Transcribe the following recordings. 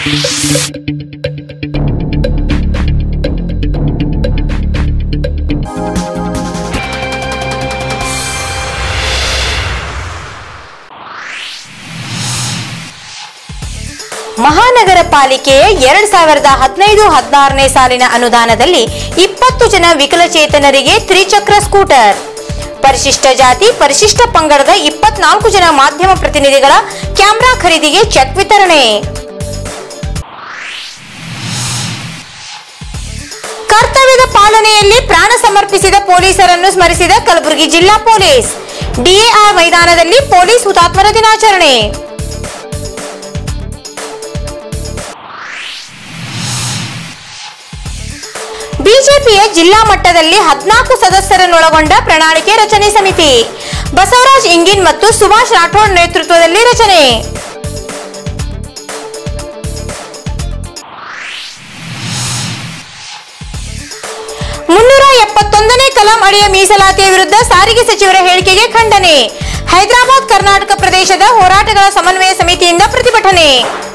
ಮಹಾನಗರ ಪಾಲಿಕೆಯ ಎರಡ್ ಸಾವಿರದ ಹದಿನೈದು ಹದಿನಾರನೇ ಸಾಲಿನ ಅನುದಾನದಲ್ಲಿ ಇಪ್ಪತ್ತು ಜನ ವಿಕಲಚೇತನರಿಗೆ ತ್ರಿಚಕ್ರ ಸ್ಕೂಟರ್ ಪರಿಶಿಷ್ಟ ಜಾತಿ ಪರಿಶಿಷ್ಟ ಪಂಗಡದ ಇಪ್ಪತ್ನಾಲ್ಕು ಜನ ಮಾಧ್ಯಮ ಪ್ರತಿನಿಧಿಗಳ ಕ್ಯಾಮೆರಾ ಖರೀದಿಗೆ ಚೆಕ್ ವಿತರಣೆ ಕರ್ತವ್ಯದ ಪಾಲನೆಯಲ್ಲಿ ಪ್ರಾಣ ಸಮರ್ಪಿಸಿದ ಪೊಲೀಸರನ್ನು ಸ್ಮರಿಸಿದ ಕಲಬುರಗಿ ಜಿಲ್ಲಾ ಪೊಲೀಸ್ ಡಿಎಆರ್ ಮೈದಾನದಲ್ಲಿ ಪೊಲೀಸ್ ಹುತಾತ್ಮರ ದಿನಾಚರಣೆ ಬಿಜೆಪಿಯ ಜಿಲ್ಲಾ ಮಟ್ಟದಲ್ಲಿ ಹದಿನಾಲ್ಕು ಸದಸ್ಯರನ್ನೊಳಗೊಂಡ ಪ್ರಣಾಳಿಕೆ ರಚನೆ ಸಮಿತಿ ಬಸವರಾಜ್ ಇಂಗಿನ್ ಮತ್ತು ಸುಭಾಷ್ ರಾಠೋಡ್ ನೇತೃತ್ವದಲ್ಲಿ ರಚನೆ ಮುನ್ನೂರ ಎಪ್ಪತ್ತೊಂದನೇ ಕಲಂ ಅಡಿಯ ಮೀಸಲಾತಿಯ ವಿರುದ್ಧ ಸಾರಿಗೆ ಸಚಿವರ ಹೇಳಿಕೆಗೆ ಖಂಡನೆ ಹೈದರಾಬಾದ್ ಕರ್ನಾಟಕ ಪ್ರದೇಶದ ಹೋರಾಟಗಳ ಸಮನ್ವಯ ಸಮಿತಿಯಿಂದ ಪ್ರತಿಭಟನೆ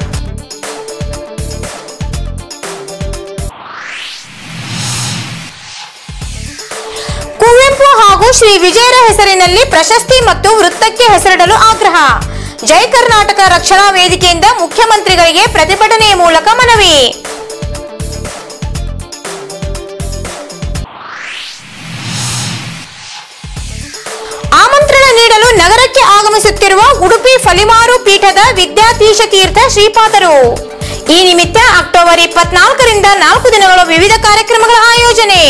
ಕುವೆಂಪು ಹಾಗೂ ಶ್ರೀ ವಿಜಯರ ಹೆಸರಿನಲ್ಲಿ ಪ್ರಶಸ್ತಿ ಮತ್ತು ವೃತ್ತಕ್ಕೆ ಹೆಸರಿಡಲು ಆಗ್ರಹ ಜೈ ಕರ್ನಾಟಕ ರಕ್ಷಣಾ ವೇದಿಕೆಯಿಂದ ಮುಖ್ಯಮಂತ್ರಿಗಳಿಗೆ ಪ್ರತಿಭಟನೆಯ ಮೂಲಕ ಮನವಿ ಆಮಂತ್ರಣ ನೀಡಲು ನಗರಕ್ಕೆ ಆಗಮಿಸುತ್ತಿರುವ ಉಡುಪಿ ಫಲಿಮಾರು ಪೀಠದ ವಿದ್ಯಾಧೀಶ ತೀರ್ಥ ಶ್ರೀಪಾದರು ಈ ನಿಮಿತ್ತ ಅಕ್ಟೋಬರ್ ಇಪ್ಪತ್ನಾಲ್ಕರಿಂದ ನಾಲ್ಕು ದಿನಗಳ ವಿವಿಧ ಕಾರ್ಯಕ್ರಮಗಳ ಆಯೋಜನೆ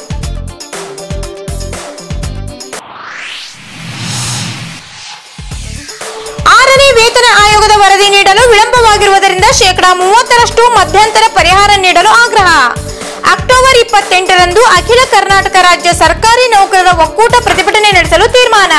ಆರನೇ ವೇತನ ಆಯೋಗದ ವರದಿ ನೀಡಲು ವಿಳಂಬವಾಗಿರುವುದರಿಂದ ಶೇಕಡಾ ಮೂವತ್ತರಷ್ಟು ಮಧ್ಯಂತರ ಪರಿಹಾರ ನೀಡಲು ಆಗ್ರಹ ಅಕ್ಟೋಬರ್ ಇಪ್ಪತ್ತೆಂಟರಂದು ಅಖಿಲ ಕರ್ನಾಟಕ ರಾಜ್ಯ ಸರ್ಕಾರಿ ನೌಕರರ ಒಕ್ಕೂಟ ಪ್ರತಿಭಟನೆ ನಡೆಸಲು ತೀರ್ಮಾನ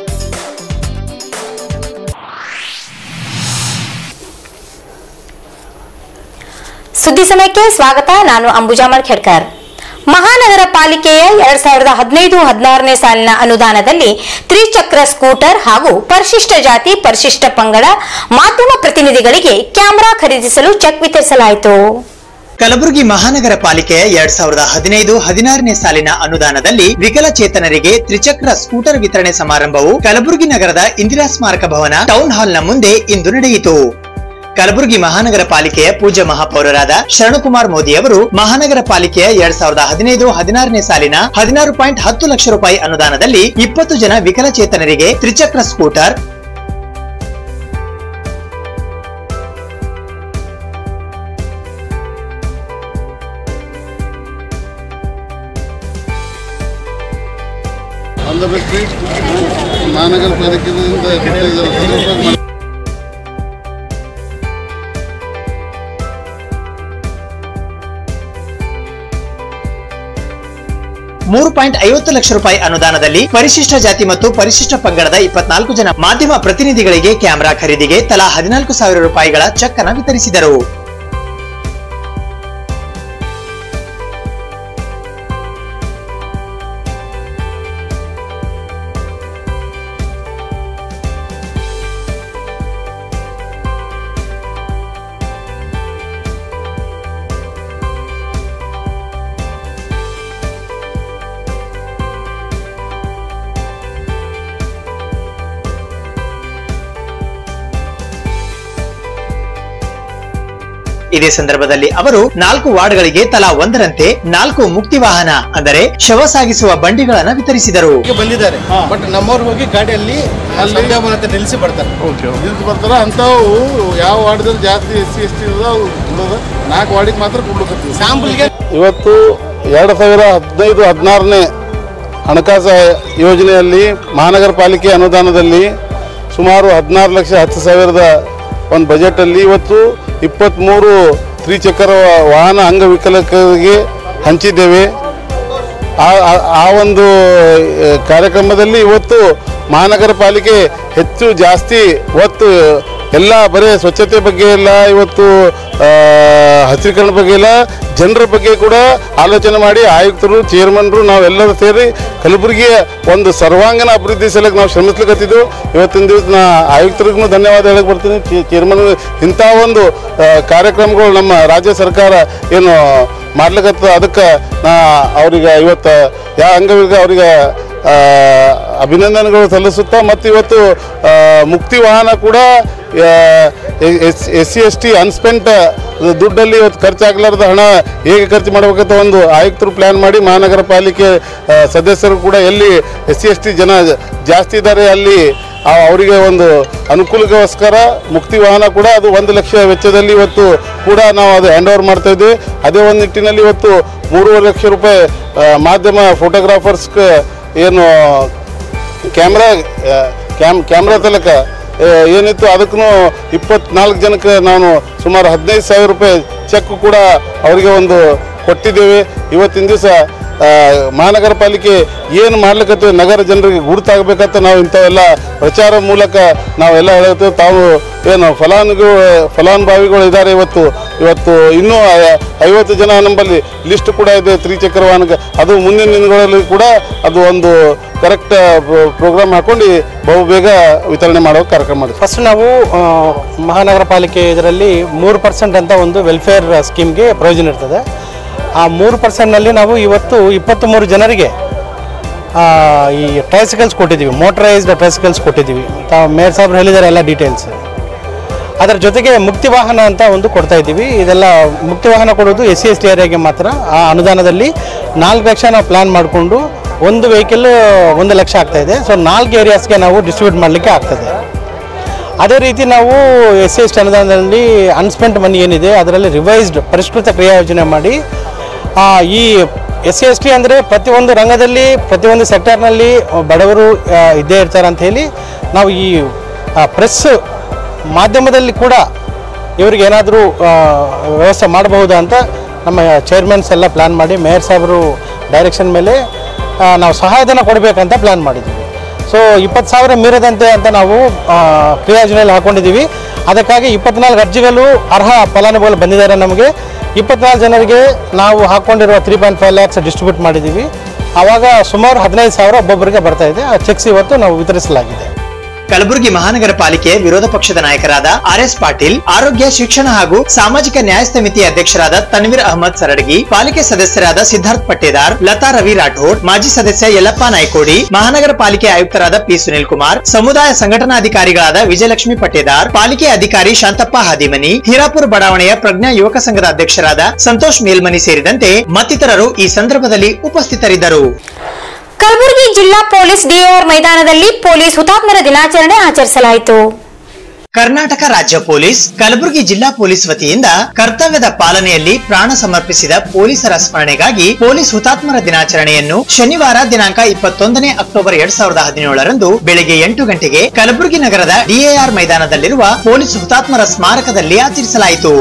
ಸುದ್ದಿ ಸಮಯಕ್ಕೆ ಸ್ವಾಗತ ನಾನು ಅಂಬುಜಾಮಲ್ ಖೇಡ್ಕರ್ ಮಹಾನಗರ ಪಾಲಿಕೆಯ ಎರಡ್ ಸಾವಿರದ ಹದಿನೈದು ಹದಿನಾರನೇ ಸಾಲಿನ ಅನುದಾನದಲ್ಲಿ ತ್ರಿಚಕ್ರ ಸ್ಕೂಟರ್ ಹಾಗೂ ಪರಿಶಿಷ್ಟ ಜಾತಿ ಪರಿಶಿಷ್ಟ ಪಂಗಡ ಮಾಧ್ಯಮ ಪ್ರತಿನಿಧಿಗಳಿಗೆ ಕ್ಯಾಮೆರಾ ಖರೀದಿಸಲು ಚೆಕ್ ವಿತರಿಸಲಾಯಿತು ಕಲಬುರಗಿ ಮಹಾನಗರ ಪಾಲಿಕೆಯ ಎರಡ್ ಸಾವಿರದ ಹದಿನೈದು ಹದಿನಾರನೇ ಸಾಲಿನ ಅನುದಾನದಲ್ಲಿ ವಿಕಲಚೇತನರಿಗೆ ತ್ರಿಚಕ್ರ ಸ್ಕೂಟರ್ ವಿತರಣೆ ಸಮಾರಂಭವು ಕಲಬುರಗಿ ನಗರದ ಇಂದಿರಾ ಸ್ಮಾರಕ ಭವನ ಟೌನ್ ಹಾಲ್ನ ಮುಂದೆ ಇಂದು ನಡೆಯಿತು ಕಲಬುರಗಿ ಮಹಾನಗರ ಪಾಲಿಕೆಯ ಪೂಜ್ಯ ಮಹಾಪೌರರಾದ ಶರಣಕುಮಾರ್ ಮೋದಿ ಅವರು ಮಹಾನಗರ ಪಾಲಿಕೆಯ ಎರಡ್ ಸಾವಿರದ ಹದಿನೈದು ಹದಿನಾರನೇ ಸಾಲಿನ ಹದಿನಾರು ಪಾಯಿಂಟ್ ಹತ್ತು ಲಕ್ಷ ರೂಪಾಯಿ ಅನುದಾನದಲ್ಲಿ ಇಪ್ಪತ್ತು ಜನ ವಿಕಲಚೇತನರಿಗೆ ತ್ರಿಚಕ್ರ ಸ್ಕೂಟರ್ ಅಂತ ಬಿಟ್ಟು ಮಹಾನಗರ ಪಾಲಿಕೆಯಿಂದ ಕೊಟ್ಟಿದ್ದಾರೆ. ಮೂರು ಪಾಯಿಂಟ್ ಐವತ್ತು ಲಕ್ಷ ರೂಪಾಯಿ ಅನುದಾನದಲ್ಲಿ ಪರಿಶಿಷ್ಟ ಜಾತಿ ಮತ್ತು ಪರಿಶಿಷ್ಟ ಪಂಗಡದ ಇಪ್ಪತ್ನಾಲ್ಕು ಜನ ಮಾಧ್ಯಮ ಪ್ರತಿನಿಧಿಗಳಿಗೆ ಕ್ಯಾಮೆರಾ ಖರೀದಿಗೆ ತಲಾ ಹದಿನಾಲ್ಕು ಸಾವಿರ ರೂಪಾಯಿಗಳ ಚೆಕ್ ಅನ್ನು ವಿತರಿಸಿದರು ಇದೇ ಸಂದರ್ಭದಲ್ಲಿ ಅವರು ನಾಲ್ಕು ವಾರ್ಡ್ಗಳಿಗೆ ತಲಾ ಒಂದರಂತೆ ನಾಲ್ಕು ಮುಕ್ತಿ ವಾಹನ ಅಂದರೆ ಶವ ಸಾಗಿಸುವ ಬಂಡಿಗಳನ್ನು ವಿತರಿಸಿದರು ಈಗ ಬಂದಿದ್ದಾರೆ ಬಟ್ ನಮ್ಮವ್ರು ಹೋಗಿ ಗಾಡಿಯಲ್ಲಿ ಅಲ್ಲಿ ಸಂಧ್ಯಾವನ ಹತ್ರ ನಿಲ್ಲಿಸಿ ಬರ್ತಾರೆ ನಿಂತು ಬರ್ತಾರ ಅಂಥವು ಯಾವ ವಾರ್ಡ್ದಲ್ಲಿ ಜಾಸ್ತಿ ಎಸ್ ಸಿ ಎಸ್ ಟಿ ಅದಾವ ಬಿಡೋದು ನಾಲ್ಕು ವಾರ್ಡಿಗೆ ಮಾತ್ರ ಕೊಡ್ಲಿಕ್ಕೆ ಸ್ಯಾಂಪಲ್ಗೆ ಇವತ್ತು ಎರಡು ಸಾವಿರ ಹದಿನೈದು ಹದಿನಾರನೇ ಹಣಕಾಸು ಯೋಜನೆಯಲ್ಲಿ ಮಹಾನಗರ ಪಾಲಿಕೆ ಅನುದಾನದಲ್ಲಿ ಸುಮಾರು ಹದಿನಾರು ಲಕ್ಷ ಹತ್ತು ಸಾವಿರದ ಒಂದು ಬಜೆಟಲ್ಲಿ ಇವತ್ತು ಇಪ್ಪತ್ತ್ಮೂರು ತ್ರಿಚಕ್ರ ವಾಹನ ಅಂಗವಿಕಲಕರಿಗೆ ಹಂಚಿದ್ದೇವೆ ಆ- ಆ- ಆ ಒಂದು ಆ, ಕಾರ್ಯಕ್ರಮದಲ್ಲಿ ಇವತ್ತು ಮಹಾನಗರ ಪಾಲಿಕೆ ಹೆಚ್ಚು ಜಾಸ್ತಿ ಒತ್ತು ಎಲ್ಲ ಬರೀ ಸ್ವಚ್ಛತೆ ಬಗ್ಗೆ ಇಲ್ಲ ಇವತ್ತು ಆ, ಹಸಿರೀಕರಣ ಬಗ್ಗೆ ಇಲ್ಲ ಜನರ ಬಗ್ಗೆ ಕೂಡ ಆಲೋಚನೆ ಮಾಡಿ ಆಯುಕ್ತರು ಚೇರ್ಮನ್ರು ನಾವೆಲ್ಲರೂ ಸೇರಿ ಕಲಬುರಗಿಯ ಒಂದು ಸರ್ವಾಂಗೀಣ ಅಭಿವೃದ್ಧಿ ಸಲಕ್ಕೆ ನಾವು ಶ್ರಮಿಸ್ಲಿಕ್ಕತ್ತಿದ್ದು ಇವತ್ತಿನ ದಿವಸ ನಾ ಆಯುಕ್ತರಿಗೂ ಧನ್ಯವಾದ ಹೇಳಕ್ ಬರ್ತೀನಿ ಚೇ- ಚೇರ್ಮನ್ ಇಂಥ ಒಂದು ಆ, ಕಾರ್ಯಕ್ರಮಗಳು ನಮ್ಮ ರಾಜ್ಯ ಸರ್ಕಾರ ಏನು ಮಾಡ್ಲಿಕ್ಕತ್ತ ಅದಕ್ಕೆ ನಾ ಅವ್ರಿಗೆ ಇವತ್ತು ಯಾವ ಅಂಗವಿಗೆ ಅವ್ರಿಗೆ ಆ, ಅಭಿನಂದನೆಗಳು ಸಲ್ಲಿಸುತ್ತಾ ಮತ್ತು ಇವತ್ತು ಆ, ಮುಕ್ತಿ ವಾಹನ ಕೂಡ S C S T unspent ದುಡ್ಡಲ್ಲಿ ಇವತ್ತು ಖರ್ಚಾಗಲಾರ್ದ ಹಣ ಹೇಗೆ ಖರ್ಚು ಮಾಡಬೇಕಂತ ಒಂದು ಆಯುಕ್ತರು ಪ್ಲ್ಯಾನ್ ಮಾಡಿ ಮಹಾನಗರ ಪಾಲಿಕೆ ಆ, ಸದಸ್ಯರು ಕೂಡ ಎಲ್ಲಿ ಎಸ್ ಸಿ ಎಸ್ ಟಿ ಜನ ಜಾಸ್ತಿ ಇದ್ದಾರೆ ಅಲ್ಲಿ ಆ ಅವರಿಗೆ ಒಂದು ಅನುಕೂಲಕ್ಕೋಸ್ಕರ ಮುಕ್ತಿ ವಾಹನ ಕೂಡ ಅದು ಒಂದು ಲಕ್ಷ ವೆಚ್ಚದಲ್ಲಿ ಇವತ್ತು ಕೂಡ ನಾವು ಅದು ಹ್ಯಾಂಡ್ ಓವರ್ ಮಾಡ್ತಾ ಇದ್ವಿ ಅದೇ ಒಂದು ನಿಟ್ಟಿನಲ್ಲಿ ಇವತ್ತು ಮೂರುವರೆ ಲಕ್ಷ ರೂಪಾಯಿ ಆ, ಮಾಧ್ಯಮ ಫೋಟೋಗ್ರಾಫರ್ಸ್ಗೆ ಏನು ಕ್ಯಾಮ್ರಾ ಕ್ಯಾಮ್ ಕ್ಯಾಮ್ರಾ ತಲಕ ಆ, ಏನಿತ್ತು ಅದಕ್ಕೂ ಇಪ್ಪತ್ನಾಲ್ಕು ಜನಕ್ಕೆ ನಾನು ಸುಮಾರು ಹದಿನೈದು ಸಾವಿರ ರೂಪಾಯಿ ಚೆಕ್ ಕೂಡ ಅವರಿಗೆ ಒಂದು ಕೊಟ್ಟಿದ್ದೇವೆ ಇವತ್ತಿನ ದಿವಸ ಮಹಾನಗರ ಪಾಲಿಕೆ ಏನು ಮಾಡ್ಲಿಕ್ಕೆ ನಗರ ಜನರಿಗೆ ಗುರುತಾಗಬೇಕಂತ ನಾವು ಇಂಥವೆಲ್ಲ ಪ್ರಚಾರ ಮೂಲಕ ನಾವೆಲ್ಲ ಹೇಳ್ತೇವೆ ತಾವು ಏನು ಫಲಾನುಗಳು ಫಲಾನುಭವಿಗಳು ಇದ್ದಾರೆ ಇವತ್ತು ಇವತ್ತು ಇನ್ನೂ ಐ- ಐವತ್ತು ಜನ ನಮ್ಮಲ್ಲಿ ಲಿಸ್ಟ್ ಕೂಡ ಇದೆ ತ್ರಿಚಕ್ರ ವಾಹನಕ್ಕೆ ಅದು ಮುಂದಿನ ದಿನಗಳಲ್ಲಿ ಕೂಡ ಅದು ಒಂದು ಕರೆಕ್ಟ್ ಪ್ರೋಗ್ರಾಮ್ ಹಾಕೊಂಡು ಬಹು ಬೇಗ ವಿತರಣೆ ಮಾಡೋ ಕಾರ್ಯಕ್ರಮ ಮಾಡಿದ್ವಿ ಫಸ್ಟ್ ನಾವು ಆ, ಮಹಾನಗರ ಪಾಲಿಕೆ ಇದರಲ್ಲಿ ಮೂರು ಪರ್ಸೆಂಟ್ ಅಂತ ಒಂದು ವೆಲ್ಫೇರ್ ಸ್ಕೀಮ್ಗೆ ಪ್ರಯೋಜನ ಇರ್ತದೆ ಆ ಮೂರು ಪರ್ಸೆಂಟ್ನಲ್ಲಿ ನಾವು ಇವತ್ತು ಇಪ್ಪತ್ತ್ಮೂರು ಜನರಿಗೆ ಆ, ಈ ಟ್ರೈಸಿಕಲ್ಸ್ ಕೊಟ್ಟಿದ್ದೀವಿ ಮೋಟರೈಸ್ಡ್ ಟ್ರೈಸಿಕಲ್ಸ್ ಕೊಟ್ಟಿದ್ದೀವಿ ತಾವು ಮೇಯರ್ ಸಾಹೇಬ್ರು ಹೇಳಿದ್ದಾರೆ ಎಲ್ಲ ಡೀಟೇಲ್ಸ್ ಅದರ ಜೊತೆಗೆ ಮುಕ್ತಿ ವಾಹನ ಅಂತ ಒಂದು ಕೊಡ್ತಾ ಇದ್ದೀವಿ ಇದೆಲ್ಲ ಮುಕ್ತಿ ವಾಹನ ಕೊಡೋದು ಎಸ್ ಸಿ ಎಸ್ ಟಿ ಏರಿಯಾಗೆ ಮಾತ್ರ ಆ ಅನುದಾನದಲ್ಲಿ ನಾಲ್ಕು ಲಕ್ಷ ನಾವು ಪ್ಲ್ಯಾನ್ ಮಾಡಿಕೊಂಡು ಒಂದು ವೆಹಿಕಲ್ ಒಂದು ಲಕ್ಷ ಆಗ್ತಾ ಇದೆ ಸೊ ನಾಲ್ಕು ಏರಿಯಾಸ್ಗೆ ನಾವು ಡಿಸ್ಟ್ರಿಬ್ಯೂಟ್ ಮಾಡಲಿಕ್ಕೆ ಆಗ್ತದೆ ಅದೇ ರೀತಿ ನಾವು ಎಸ್ ಸಿ ಎಸ್ ಟಿ ಅನುದಾನದಲ್ಲಿ ಅನ್ಸ್ಪೆಂಟ್ ಮನಿ ಏನಿದೆ ಅದರಲ್ಲಿ ರಿವೈಸ್ಡ್ ಪರಿಷ್ಕೃತ ಕ್ರಿಯಾ ಯೋಜನೆ ಮಾಡಿ ಆ, ಈ ಎಸ್ ಸಿ ಎಸ್ ಟಿ ಅಂದರೆ ಪ್ರತಿಯೊಂದು ರಂಗದಲ್ಲಿ ಪ್ರತಿಯೊಂದು ಸೆಕ್ಟರ್ನಲ್ಲಿ ಬಡವರು ಆ, ಇದ್ದೇ ಇರ್ತಾರೆ ಅಂತ ಹೇಳಿ ನಾವು ಈ ಪ್ರೆಸ್ ಮಾಧ್ಯಮದಲ್ಲಿ ಕೂಡ ಇವರಿಗೆ ಏನಾದರೂ ವ್ಯವಸ್ಥೆ ಮಾಡಬಹುದು ಅಂತ ನಮ್ಮ ಚೇರ್ಮನ್ಸ್ ಎಲ್ಲ ಪ್ಲ್ಯಾನ್ ಮಾಡಿ ಮೇಯರ್ ಸಾಹೇಬರು ಡೈರೆಕ್ಷನ್ ಮೇಲೆ ಆ, ನಾವು ಸಹಾಯಧನ ಕೊಡಬೇಕಂತ ಪ್ಲ್ಯಾನ್ ಮಾಡಿದ್ದೀವಿ ಸೊ ಇಪ್ಪತ್ತು ಸಾವಿರ ಮೀರದಂತೆ ಅಂತ ನಾವು ಆ, ಕ್ರಿಯಾಯೋಜನೆಯಲ್ಲಿ ಹಾಕೊಂಡಿದ್ದೀವಿ ಅದಕ್ಕಾಗಿ ಇಪ್ಪತ್ನಾಲ್ಕು ಅರ್ಜಿಗಳು ಅರ್ಹ ಫಲಾನುಭವಿಗಳು ಬಂದಿದ್ದಾರೆ ನಮಗೆ ಇಪ್ಪತ್ನಾಲ್ಕು ಜನರಿಗೆ ನಾವು ಹಾಕ್ಕೊಂಡಿರುವ three point five lakhs distribute ಮಾಡಿದ್ದೀವಿ ಆವಾಗ ಸುಮಾರು ಹದಿನೈದು ಸಾವಿರ ಒಬ್ಬೊಬ್ಬರಿಗೆ ಬರ್ತಾ ಇದೆ ಆ ಚೆಕ್ಸ್ ಇವತ್ತು ನಾವು ವಿತರಿಸಲಾಗಿದೆ ಕಲಬುರಗಿ ಮಹಾನಗರ ಪಾಲಿಕೆ ವಿರೋಧ ಪಕ್ಷದ ನಾಯಕರಾದ ಆರ್ ಎಸ್ ಪಾಟೀಲ್ ಆರೋಗ್ಯ ಶಿಕ್ಷಣ ಹಾಗೂ ಸಾಮಾಜಿಕ ನ್ಯಾಯ ಸಮಿತಿ ಅಧ್ಯಕ್ಷರಾದ ತನ್ವೀರ್ ಅಹಮದ್ ಸರಡಗಿ ಪಾಲಿಕೆ ಸದಸ್ಯರಾದ ಸಿದ್ಧಾರ್ಥ್ ಪಟ್ಟೇದಾರ್ ಲತಾ ರವಿ ರಾಠೋಡ್ ಮಾಜಿ ಸದಸ್ಯ ಯಲ್ಲಪ್ಪ ನಾಯ್ಕೋಡಿ ಮಹಾನಗರ ಪಾಲಿಕೆ ಆಯುಕ್ತರಾದ ಪಿ ಸುನಿಲ್ ಕುಮಾರ್ ಸಮುದಾಯ ಸಂಘಟನಾಧಿಕಾರಿಗಳಾದ ವಿಜಯಲಕ್ಷ್ಮಿ ಪಟ್ಟೇದಾರ್ ಪಾಲಿಕೆ ಅಧಿಕಾರಿ ಶಾಂತಪ್ಪ ಹಾದಿಮನಿ ಹೀರಾಪುರ ಬಡಾವಣೆಯ ಪ್ರಜ್ಞಾ ಯುವಕ ಸಂಘದ ಅಧ್ಯಕ್ಷರಾದ ಸಂತೋಷ್ ಮೇಲ್ಮನಿ ಸೇರಿದಂತೆ ಮತ್ತಿತರರು ಈ ಸಂದರ್ಭದಲ್ಲಿ ಉಪಸ್ಥಿತರಿದ್ದರು ಕಲಬುರಗಿ ಜಿಲ್ಲಾ ಪೊಲೀಸ್ ಡಿಎಆರ್ ಮೈದಾನದಲ್ಲಿ ಪೊಲೀಸ್ ಹುತಾತ್ಮರ ದಿನಾಚರಣೆ ಆಚರಿಸಲಾಯಿತು ಕರ್ನಾಟಕ ರಾಜ್ಯ ಪೊಲೀಸ್ ಕಲಬುರಗಿ ಜಿಲ್ಲಾ ಪೊಲೀಸ್ ವತಿಯಿಂದ ಕರ್ತವ್ಯದ ಪಾಲನೆಯಲ್ಲಿ ಪ್ರಾಣ ಸಮರ್ಪಿಸಿದ ಪೊಲೀಸರ ಸ್ಮರಣೆಗಾಗಿ ಪೊಲೀಸ್ ಹುತಾತ್ಮರ ದಿನಾಚರಣೆಯನ್ನು ಶನಿವಾರ ದಿನಾಂಕ ಇಪ್ಪತ್ತೊಂದನೇ ಅಕ್ಟೋಬರ್ ಎರಡ್ ಸಾವಿರದ ಹದಿನೇಳರಂದು ಬೆಳಿಗ್ಗೆ ಎಂಟು ಗಂಟೆಗೆ ಕಲಬುರಗಿ ನಗರದ ಡಿಎಆರ್ ಮೈದಾನದಲ್ಲಿರುವ ಪೊಲೀಸ್ ಹುತಾತ್ಮರ ಸ್ಮಾರಕದಲ್ಲಿ ಆಚರಿಸಲಾಯಿತು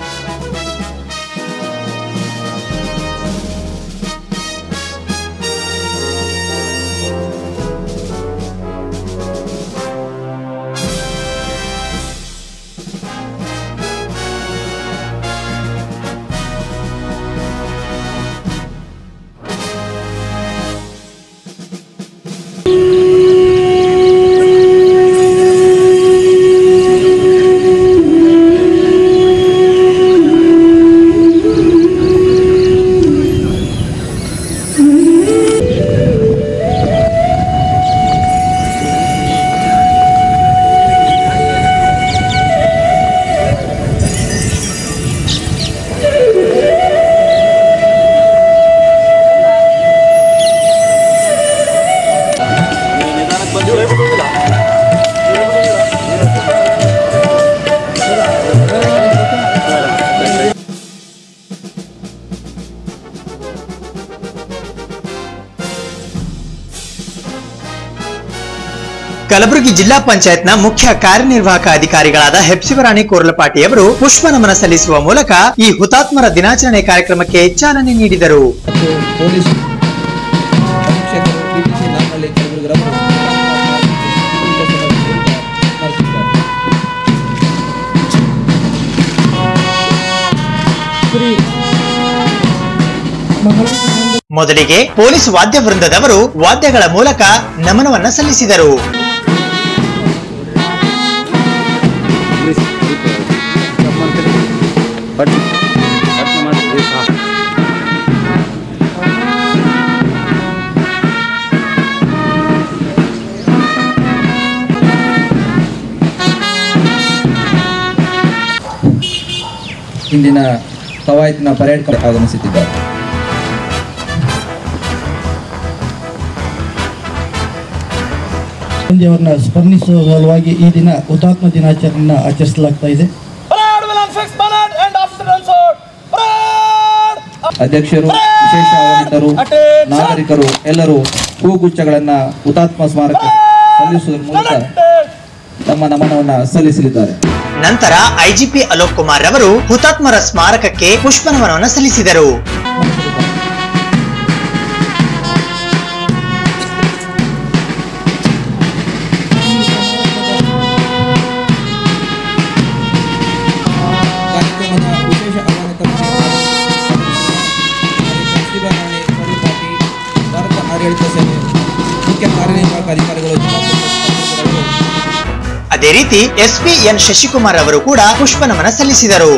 ಕಲಬುರಗಿ ಜಿಲ್ಲಾ ಪಂಚಾಯತ್ನ ಮುಖ್ಯ ಕಾರ್ಯನಿರ್ವಾಹಕ ಅಧಿಕಾರಿಗಳಾದ ಹೆಪ್ಸಿವರಾಣಿ ಕೋರ್ಲಪಾಟಿಯವರು ಪುಷ್ಪ ನಮನ ಸಲ್ಲಿಸುವ ಮೂಲಕ ಈ ಹುತಾತ್ಮರ ದಿನಾಚರಣೆ ಕಾರ್ಯಕ್ರಮಕ್ಕೆ ಚಾಲನೆ ನೀಡಿದರು ಮತ್ತು ಪೊಲೀಸ್ ಅಧೀಕ್ಷಕರು ಪಿಟಿಸಿ ನಾಮಳ್ಳಿ ಕಲಬುರಗಿರವರು ಶ್ರೀ ಮೊದಲಿಗೆ ಪೊಲೀಸ್ ವಾದ್ಯ ವೃಂದದವರು ವಾದ್ಯಗಳ ಮೂಲಕ ನಮನವನ್ನ ಸಲ್ಲಿಸಿದರು ಇಂದಿನ ಕವಾಯತಿನ ಪರೇಡ್ ಕ- ಆಗಮಿಸುತ್ತಿದ್ದಾರೆ ಅವರನ್ನ ಸ್ಮರಣಿಸುವ ಸಲುವಾಗಿ ಈ ದಿನ ಹುತಾತ್ಮ ದಿನಾಚರಣೆಯನ್ನು ಆಚರಿಸಲಾಗ್ತಾ ಇದೆ Parade will unfix bonnet and officer on sword. Parade! ಅಧ್ಯಕ್ಷರು ವಿಶೇಷ ಆಹ್ವಾನಿತರು ನಾಗರಿಕರು ಎಲ್ಲರೂ ಹೂಗುಚ್ಛಗಳನ್ನ ಹುತಾತ್ಮ ಸ್ಮಾರಕ ಸಲ್ಲಿಸುವುದರ ಮೂಲಕ ತಮ್ಮ ನಮನವನ್ನ ಸಲ್ಲಿಸಲಿದ್ದಾರೆ ನಂತರ ಐಜಿಪಿ ಅಲೋಕ್ ಕುಮಾರ್ ಅವರು ಹುತಾತ್ಮರ ಸ್ಮಾರಕಕ್ಕೆ ಪುಷ್ಪನಮನವನ್ನು ಸಲ್ಲಿಸಿದರು ಕಾರ್ಯಕ್ರಮದ ವಿಶೇಷ ಆಹ್ವಾನಿತರು ಪ್ರತಿಭಾರಾಣಿ ಪರಿಪಾಟಿ ಭಾರತ ಆಡಳಿತ ಸೇವೆ ಮುಖ್ಯ ಕಾರ್ಯನಿರ್ವಾಹಕ ಅಧಿಕಾರಿಗಳು ಜಿಲ್ಲಾ ಪಂಚಾಯತ್ ಸದಸ್ಯರು, ಅದೇ ರೀತಿ ಎಸ್ಪಿ ಎನ್ ಶಶಿಕುಮಾರ್ ಅವರು ಕೂಡ ಪುಷ್ಪನಮನ ಸಲ್ಲಿಸಿದರು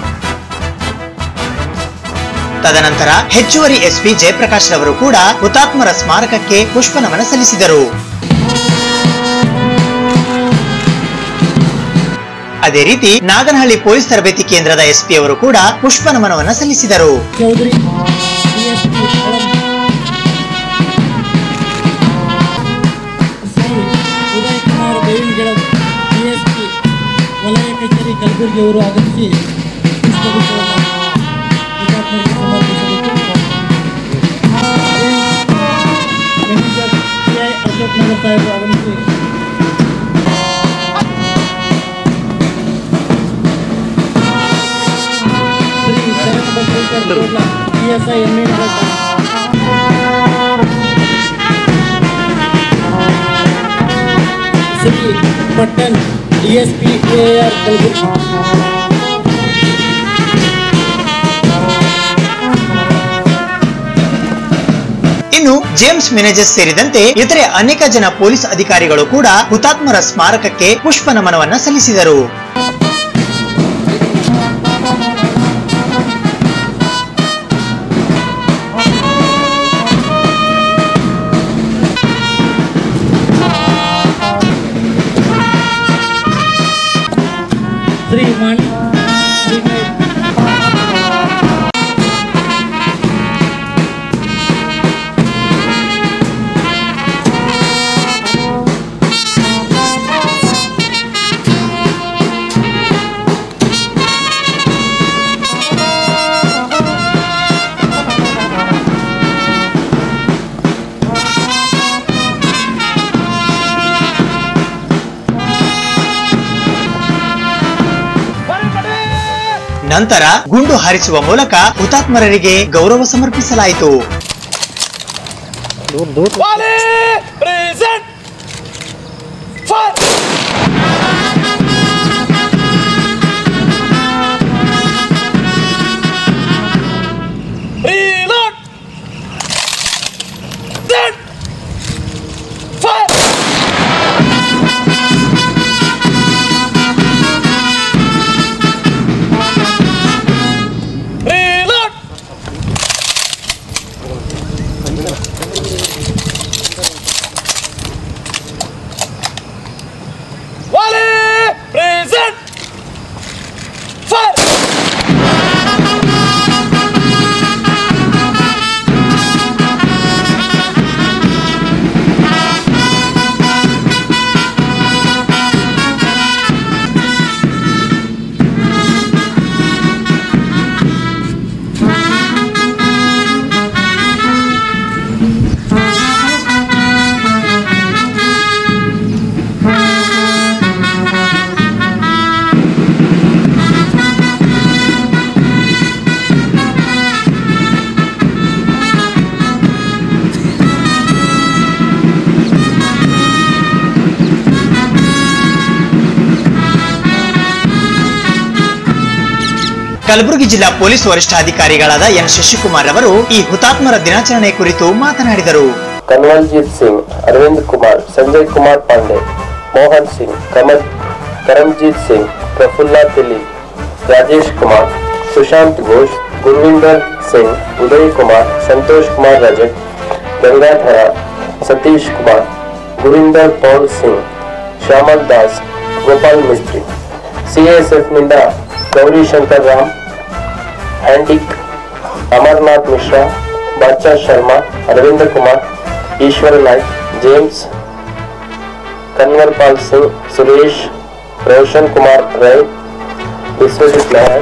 ತದನಂತರ ಹೆಚ್ಚುವರಿ ಎಸ್ಪಿ ಜಯಪ್ರಕಾಶ್ ರವರು ಕೂಡ ಹುತಾತ್ಮರ ಸ್ಮಾರಕಕ್ಕೆ ಪುಷ್ಪನಮನ ಸಲ್ಲಿಸಿದರು ಅದೇ ರೀತಿ ನಾಗನಹಳ್ಳಿ ಪೊಲೀಸ್ ತರಬೇತಿ ಕೇಂದ್ರದ ಎಸ್ಪಿ ಅವರು ಕೂಡ ಪುಷ್ಪನಮನವನ್ನ ಸಲ್ಲಿಸಿದರು ಚೌಧರಿ DSP ಶ್ರೀ ಉದಯ್ ಕುಮಾರ್ ಬೇವಿನಗಿಡ ಡಿಎಸ್ಪಿ ವಲಯ ಕಚೇರಿ ಕಲಬುರಗಿ ಅವರು ಆಗಮಿಸಿ ಪುಷ್ಪಗುಚ್ಛವನ್ನು ಹುತಾತ್ಮರಿಗೆ ಸಮರ್ಪಿಸಬೇಕು manager C I Ashok Nagar ಸಾಹೇಬರು ಆಗಮಿಸಿ Shri Sharath Basaveshwara Korla PSI M A Shri Pattan DSP AR Kalaburagi ಇನ್ನು ಜೇಮ್ಸ್ ಮ್ಯಾನೇಜರ್ ಸೇರಿದಂತೆ ಇತರೆ ಅನೇಕ ಜನ ಪೊಲೀಸ್ ಅಧಿಕಾರಿಗಳು ಕೂಡ ಹುತಾತ್ಮರ ಸ್ಮಾರಕಕ್ಕೆ ಪುಷ್ಪ ನಮನವನ್ನ ಸಲ್ಲಿಸಿದರು ಶ್ರೀ ಮಾಣಿ ಶ್ರೀ ನಂತರ ಗುಂಡು ಹಾರಿಸುವ ಮೂಲಕ ಹುತಾತ್ಮರರಿಗೆ ಗೌರವ ಸಮರ್ಪಿಸಲಾಯಿತು Wally! Present! Fire! Reload! Then! Fire! Reload! Kalaburagi ಜಿಲ್ಲಾ ಪೊಲೀಸ್ ವರಿಷ್ಠಾಧಿಕಾರಿಗಳಾದ ಎನ್ ಶಶಿಕುಮಾರ್ ಅವರು ಈ ಹುತಾತ್ಮರ ದಿನಾಚರಣೆ ಕುರಿತು ಮಾತನಾಡಿದರು कन्वलजीत सिंह अरविंद कुमार संजय कुमार पांडे मोहन सिंह कमल करमजीत सिंह प्रफुल्ला तिली राजेश कुमार सुशांत घोष गुरविंदर सिंह उदय कुमार संतोष कुमार रजक गंगाधर सतीश कुमार गुरिंदर पौल सिंह श्यामल दास गोपाल मिस्त्री ಸಿಎಎಸ್ಎಫ್ ನಿಂದ ಗೌರಿ ಶಂಕರ್ ರಾಮ್ ಹ್ಯಾಂಡಿಕ್ ಅಮರ್ನಾಥ್ ಮಿಶ್ರಾ ಬಾಚಾ ಶರ್ಮಾ ಅರವಿಂದ ಕುಮಾರ್ ಈಶ್ವರ ನಾಯ್ಕ್ ಜೇಮ್ಸ್ ಕನ್ವರ್ ಪಾಲ್ ಸಿಂಗ್ ಸುರೇಶ್ ರೋಷನ್ ಕುಮಾರ್ ರೈ ವಿಶ್ವಜಿತ್ ನಾಯಕ್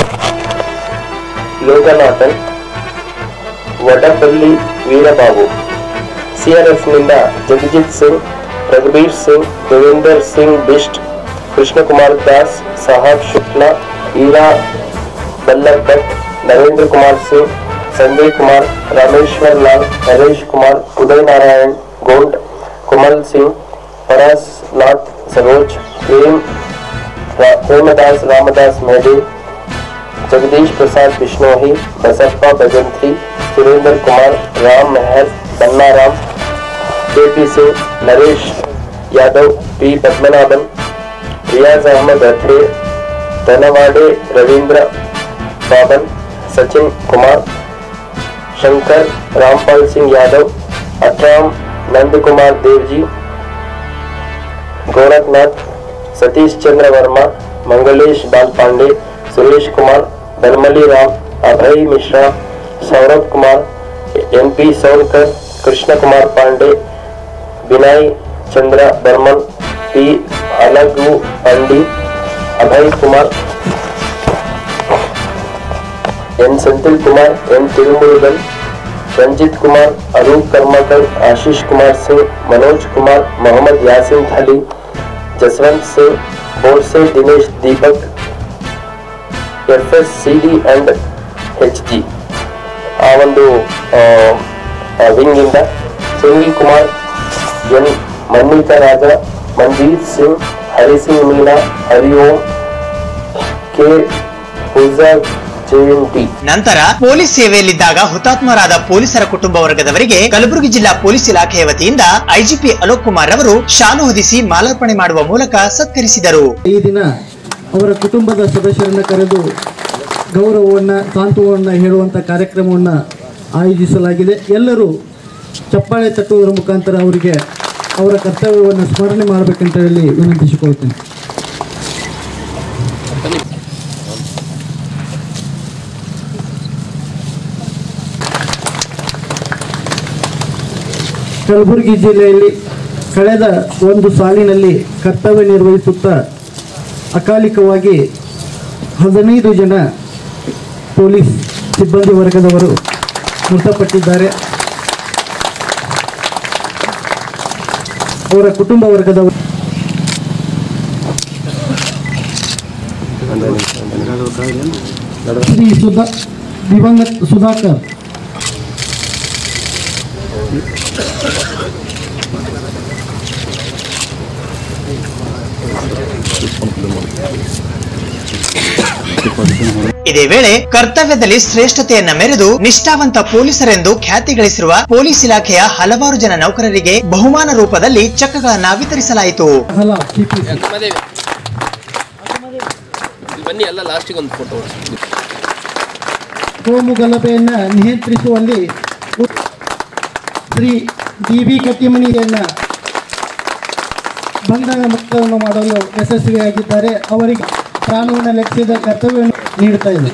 ಲೋಕನಾಥನ್ ವಡಪಲ್ಲಿ ವೀರಬಾಬು ಸಿಆರ್ಎಫ್ನಿಂದ ಜಗಜಿತ್ ಸಿಂಗ್ ರಘುಬೀರ್ ಸಿಂಗ್ ದೇವೇಂದರ್ ಸಿಂಗ್ ಬಿಸ್ಟ್ ಕೃಷ್ಣಕುಮಾರ್ ದಾಸ್ ಸಾಹಬ್ ಶುಕ್ಲಾ ಈರಾ बल्लभ भट्ट नरेंद्र कुमार सिंह संजय कुमार रामेश्वर लाल नरेश कुमार उदय नारायण गोंड कुमल सिंह परास नाथ सरोज प्रेम रा- प्रेमदास रामदास मेहदे जगदीश प्रसाद बिश्नोही बसप्पा भजंत्री सुरेंद्र कुमार राम मेहर बन्ना राम केपी सिंह नरेश यादव पी पद्मनाभन रियाज अहमद अथरे धनवाड़े रविंद्र बाबन सचिन कुमार शंकर रामपाल सिंह यादव अठराम नंद कुमार देव जी गोरखनाथ सतीश चंद्र वर्मा मंगलेश बाल पांडे सुरेश कुमार धर्मली Ram Abhay Mishra Saurabh Kumar M P Sonkar Krishna Kumar Pandey Vinay Chandra Barman P Alagu Pandi Abhay Kumar N Senthil Kumar N Thirumurugan Ranjit Kumar Arup Karmakar Ashish Kumar Singh Manoj Kumar Mohammad Yasin थाली Jaswant Singh Borse Dinesh Deepak F S C D and H G ಆ ಒಂದು ವಿಂಗ್ ಇಂದ ಸುನಿಲ್ ಕುಮಾರ್ ಎನ್ ಮನ್ನಿಕ ರಾಜ ಮಂಜೀತ್ ಸಿಂಗ್ ಹರಿಸಿಂಗ್ ಮೀನಾ ಹರಿಓಂ ಕೆ ಹುಜರ್ ಜೆಎನ್ಟಿ ನಂತರ ಪೊಲೀಸ್ ಸೇವೆಯಲ್ಲಿದ್ದಾಗ ಹುತಾತ್ಮರಾದ ಪೊಲೀಸರ ಕುಟುಂಬ ವರ್ಗದವರಿಗೆ ಕಲಬುರಗಿ ಜಿಲ್ಲಾ ಪೊಲೀಸ್ ಇಲಾಖೆಯ ವತಿಯಿಂದ ಐಜಿಪಿ ಅಲೋಕ್ ಕುಮಾರ್ ಅವರು ಶಾಲು ಹೊದಿಸಿ ಮಾಲಾರ್ಪಣೆ ಮಾಡುವ ಮೂಲಕ ಸತ್ಕರಿಸಿದರು ಈ ದಿನ ಅವರ ಕುಟುಂಬದ ಸದಸ್ಯರನ್ನು ಕರೆದು ಗೌರವವನ್ನು ಸಾಂತ್ವವನ್ನು ಹೇಳುವಂಥ ಕಾರ್ಯಕ್ರಮವನ್ನು ಆಯೋಜಿಸಲಾಗಿದೆ ಎಲ್ಲರೂ ಚಪ್ಪಾಳೆ ತಟ್ಟುವುದರ ಮುಖಾಂತರ ಅವರಿಗೆ ಅವರ ಕರ್ತವ್ಯವನ್ನು ಸ್ಮರಣೆ ಮಾಡಬೇಕಂತ ಹೇಳಿ ವಿನಂತಿಸಿಕೊಳ್ತೇನೆ ಕಲಬುರಗಿ ಜಿಲ್ಲೆಯಲ್ಲಿ ಕಳೆದ ಒಂದು ಸಾಲಿನಲ್ಲಿ ಕರ್ತವ್ಯ ನಿರ್ವಹಿಸುತ್ತಾ ಅಕಾಲಿಕವಾಗಿ ಹದಿನೈದು ಜನ ಪೊಲೀಸ್ ಸಿಬ್ಬಂದಿ ವರ್ಗದವರು ಮೃತಪಟ್ಟಿದ್ದಾರೆ ಅವರ ಕುಟುಂಬ ವರ್ಗದವರು ಶ್ರೀ ಸುಧಾ ದಿವಂಗತ್ ಸುಧಾಕರ್ ಇದೇ ವೇಳೆ ಕರ್ತವ್ಯದಲ್ಲಿ ಶ್ರೇಷ್ಠತೆಯನ್ನ ಮೆರೆದು ನಿಷ್ಠಾವಂತ ಪೊಲೀಸರೆಂದು ಖ್ಯಾತಿ ಗಳಿಸಿರುವ ಪೊಲೀಸ್ ಇಲಾಖೆಯ ಹಲವಾರು ಜನ ನೌಕರರಿಗೆ ಬಹುಮಾನ ರೂಪದಲ್ಲಿ ಚೆಕ್ಗಳನ್ನ ವಿತರಿಸಲಾಯಿತು ಹಲ ಟಿಪಿಸಿ ಬನ್ನಿ ಎಲ್ಲ ಲಾಸ್ಟಿಗೆ ಒಂದು ಫೋಟೋ ಕೋಮು ಗಲಭೆಯನ್ನು ನಿಯಂತ್ರಿಸುವಲ್ಲಿ ಉತ್- ಶ್ರೀ ಡಿ ಬಿ ಕಟ್ಟಿಮನಿಯನ್ನ ಬಂಧನ ಮುಕ್ತವನ್ನು ಮಾಡಲು ಯಶಸ್ವಿಯಾಗಿದ್ದಾರೆ ಅವರಿಗೆ ಕಾನೂನಿನ ಲೆಕ್ಕಿಸಿದ ಕರ್ತವ್ಯವನ್ನು ನೀಡುತ್ತಾ ಇದೆ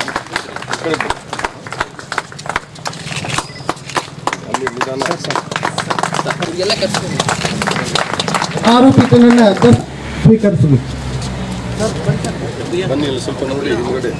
ಎಲ್ಲ ಕೆಲಸ ಆರೋಪಿತನನ್ನು ದಸ್ ಸ್ವೀಕರಿಸಬೇಕು ಬನ್ನಿ ಇಲ್ಲಿ ಸ್ವಲ್ಪ ನೋಡಿ ಹಿಂದ್ಗಡೆ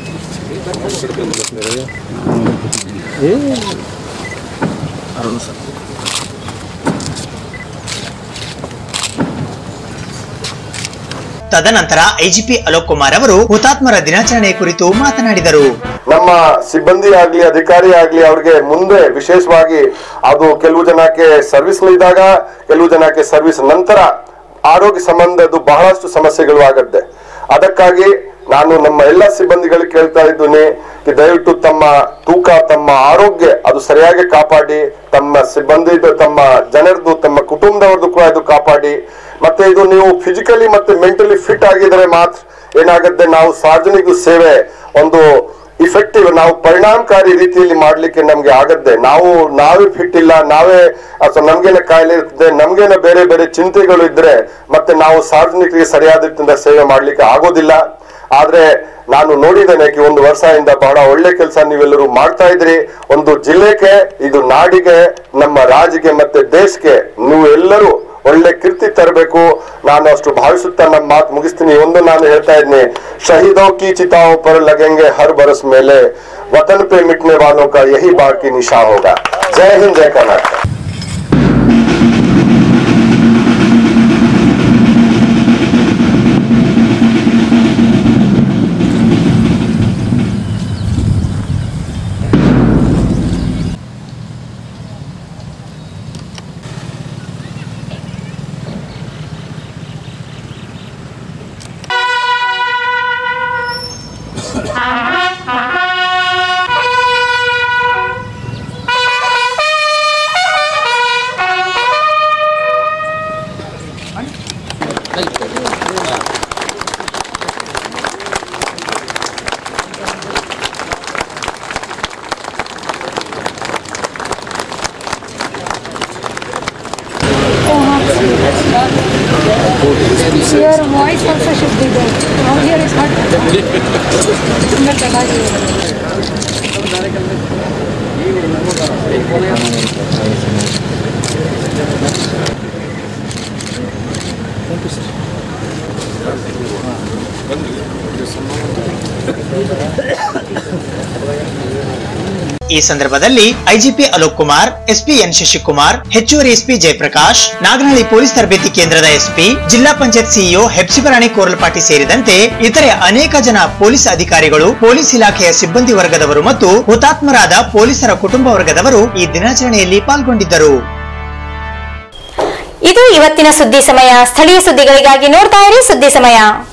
ತದನಂತರ ಐಜಿಪಿ ಅಲೋಕ್ ಕುಮಾರ್ ಅವರು ಹುತಾತ್ಮರ ದಿನಾಚರಣೆ ಕುರಿತು ಮಾತನಾಡಿದರು ನಮ್ಮ ಸಿಬ್ಬಂದಿ ಆಗ್ಲಿ ಅಧಿಕಾರಿ ಆಗ್ಲಿ ಅವ್ರಿಗೆ ಮುಂದೆ ವಿಶೇಷವಾಗಿ ಅದು ಕೆಲವು ಜನಕ್ಕೆ ಸರ್ವಿಸ್ ಇದ್ದಾಗ ಕೆಲವು ಜನಕ್ಕೆ ಸರ್ವಿಸ್ ನಂತರ ಆರೋಗ್ಯ ಸಂಬಂಧದ್ದು ಬಹಳಷ್ಟು ಸಮಸ್ಯೆಗಳು ಆಗತ್ತೆ ಅದಕ್ಕಾಗಿ ನಾನು ನಮ್ಮ ಎಲ್ಲ ಸಿಬ್ಬಂದಿಗಳಿಗೆ ಕೇಳ್ತಾ ಇದ್ದೀನಿ ಕಿ ದಯವಿಟ್ಟು ತಮ್ಮ ತೂಕ ತಮ್ಮ ಆರೋಗ್ಯ ಅದು ಸರಿಯಾಗಿ ಕಾಪಾಡಿ ತಮ್ಮ ಸಿಬ್ಬಂದಿ ತಮ್ಮ ಜನರದು ತಮ್ಮ ಕುಟುಂಬದವ್ರದ್ದು ಕೂಡ ಇದು ಕಾಪಾಡಿ ಮತ್ತೆ ಇದು ನೀವು ಫಿಸಿಕಲಿ ಮತ್ತೆ ಮೆಂಟಲಿ ಫಿಟ್ ಆಗಿದ್ರೆ ಮಾತ್ರ ಏನಾಗುತ್ತೆ ನಾವು ಸಾರ್ವಜನಿಕ ಸೇವೆ ಒಂದು ಇಫೆಕ್ಟಿವ್ ನಾವು ಪರಿಣಾಮಕಾರಿ ರೀತಿಯಲ್ಲಿ ಮಾಡ್ಲಿಕ್ಕೆ ನಮ್ಗೆ ಆಗತ್ತೆ ನಾವು ನಾವೇ ಫಿಟ್ ಇಲ್ಲ ನಾವೇ ಅಥವಾ ನಮ್ಗೇನ ಕಾಯಿಲೆ ಇರ್ತದೆ ನಮ್ಗೇನ ಬೇರೆ ಬೇರೆ ಚಿಂತೆಗಳು ಇದ್ರೆ ಮತ್ತೆ ನಾವು ಸಾರ್ವಜನಿಕರಿಗೆ ಸರಿಯಾದ ರೀತಿಯಿಂದ ಸೇವೆ ಮಾಡ್ಲಿಕ್ಕೆ ಆಗೋದಿಲ್ಲ ಆದ್ರೆ ನಾನು ನೋಡಿದ್ದೇನೆ ಕಿ ಒಂದು ವರ್ಷದಿಂದ ಬಹಳ ಒಳ್ಳೆ ಕೆಲಸ ನೀವೆಲ್ಲರೂ ಮಾಡ್ತಾ ಇದ್ರಿ ಒಂದು ಜಿಲ್ಲೆಗೆ ಇದು ನಾಡಿಗೆ ನಮ್ಮ ರಾಜ್ಯಗೆ ಮತ್ತೆ ದೇಶಕ್ಕೆ ನೀವು ಎಲ್ಲರೂ ಒಳ್ಳೆ ಕೀರ್ತಿ ತರಬೇಕು ನಾನು ಅಷ್ಟು ಭಾವಿಸುತ್ತಾ ನಮ್ಮ ಮಾತು ಮುಗಿಸ್ತೀನಿ ಒಂದು ನಾನು ಹೇಳ್ತಾ ಇದ್ದೀನಿ ಶಹೀದೋ ಕಿ ಚಿತಾओं पर लगेंगे हर बरस मेले वतन पे मिटने वालों का यही बाकी निशा होगा जय हिंद जय Karnataka Your voice also should be there. Now here is not. Under the body. ಈ ಸಂದರ್ಭದಲ್ಲಿ IGP Alok Kumar SP N Shashikumar ಹೆಚ್ಚುವರಿ ಎಸ್ಪಿ ಜಯಪ್ರಕಾಶ್ ನಾಗನಹಳ್ಳಿ ಪೊಲೀಸ್ ತರಬೇತಿ ಕೇಂದ್ರದ ಎಸ್ಪಿ ಜಿಲ್ಲಾ ಪಂಚಾಯತ್ ಸಿಇಒ ಹೆಪ್ಸಿಬರಾಣಿ ಕೋರಲಪಾಟಿ ಸೇರಿದಂತೆ ಇತರೆ ಅನೇಕ ಜನ ಪೊಲೀಸ್ ಅಧಿಕಾರಿಗಳು ಪೊಲೀಸ್ ಇಲಾಖೆಯ ಸಿಬ್ಬಂದಿ ವರ್ಗದವರು ಮತ್ತು ಹುತಾತ್ಮರಾದ ಪೊಲೀಸರ ಕುಟುಂಬ ವರ್ಗದವರು ಈ ದಿನಾಚರಣೆಯಲ್ಲಿ ಪಾಲ್ಗೊಂಡಿದ್ದರು ಇದು ಇವತ್ತಿನ ಸುದ್ದಿ ಸಮಯ ಸ್ಥಳೀಯ ಸುದ್ದಿಗಳಿಗಾಗಿ ನೋಡ್ತಾ ಇರಿ ಸುದ್ದಿ ಸಮಯ